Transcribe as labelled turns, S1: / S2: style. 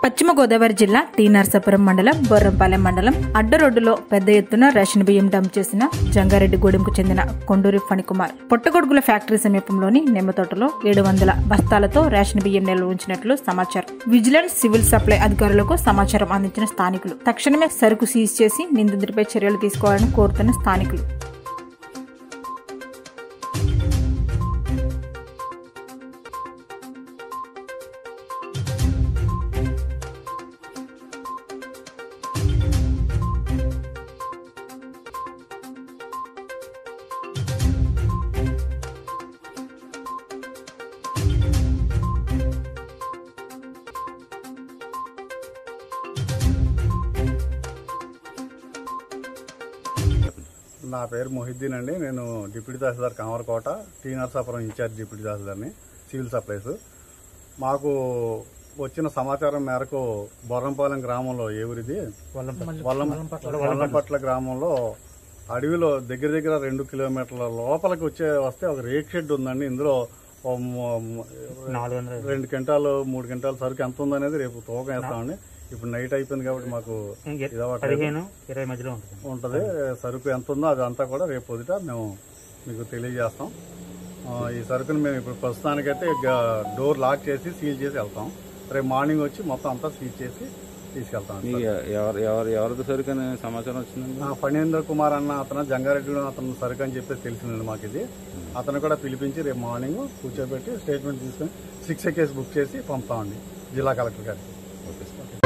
S1: పశ్చిమ గోదావరి జిల్లా టీ నరసాపురం మండలం బొర్రంపాలెం మండలం అడ్డరోడ్డులో పెద్ద ఎత్తున రేషన్ బియ్యం డంప్ చేసిన జంగారెడ్డిగూడెంకు చెందిన కొండూరి ఫణికుమార్ పొట్టగొడుగుల ఫ్యాక్టరీ సమీపంలోని నిమ్మతోటలో ఏడు వందల బస్తాలతో రేషన్ బియ్యం నిల్వ ఉంచినట్లు సమాచారం విజిలెన్స్ సివిల్ సప్లై అధికారులకు సమాచారం అందించిన స్థానికులు తక్షణమే సరుకు సీజ్ చేసి నిందితుడిపై చర్యలు తీసుకోవాలని కోరుతున్న స్థానికులు
S2: నా పేరు మొహిద్దీన్ అండి నేను deputy tehsildar Kamarakota T Narasapuram in charge deputy తహసీల్దార్ని సివిల్ సప్లైస్ మాకు వచ్చిన సమాచారం మేరకు బొర్రంపాలెం గ్రామంలో ఏ ఊరిది వల్లం వల్లంపట్ల గ్రామంలో అడవిలో దగ్గర దగ్గర రెండు కిలోమీటర్ల లోపలికి వచ్చే వస్తే ఒక రేక్ షెడ్ ఉందండి ఇందులో ఓ మ- మ- రెండు క్వింటాలు మూడు క్వింటాలు సరుకు ఎంత ఉందనేది రేపు తూకం వేస్తామండి ఇప్పుడు నైట్ అయిపోయింది కాబట్టి మాకు ఇది అవ్వట్లేదు.
S3: పదిహేను ఇరవై మధ్యలో ఉంటుంది
S2: ఉంటుంది సరుకు ఎంత ఉందో అదంతా కూడా రేపు పొద్దుట మేము మీకు తెలియజేస్తాం ఆ, ఈ సరుకుని మేము ఇప్పుడు ప్రస్తుతానికైతే గ- డోర్ లాక్ చేసి సీల్ చేసి వెళ్తాం రేపు మార్నింగ్ వచ్చి మొత్తం అంతా సీల్ చేసి తీసుకెళ్తాం
S4: మీకు ఎవరు ఎవరు ఎవరిది సరుకు అనే సమాచారం వచ్చిందండి
S2: ఆ, ఫణీంద్ర కుమార్ అన్న అతను జంగారెడ్డి అతను సరుకు అని చెప్పేసి తెలిసిందండి మాకు ఇది అతను కూడా పిలిపించి రేపు మార్నింగ్ కూర్చోబెట్టి స్టేట్మెంట్ తీసుకొని సిక్స్ కేసు బుక్ చేసి పంపుతామండి జిల్లా కలెక్టర్ గారికి
S4: ఓకే సార్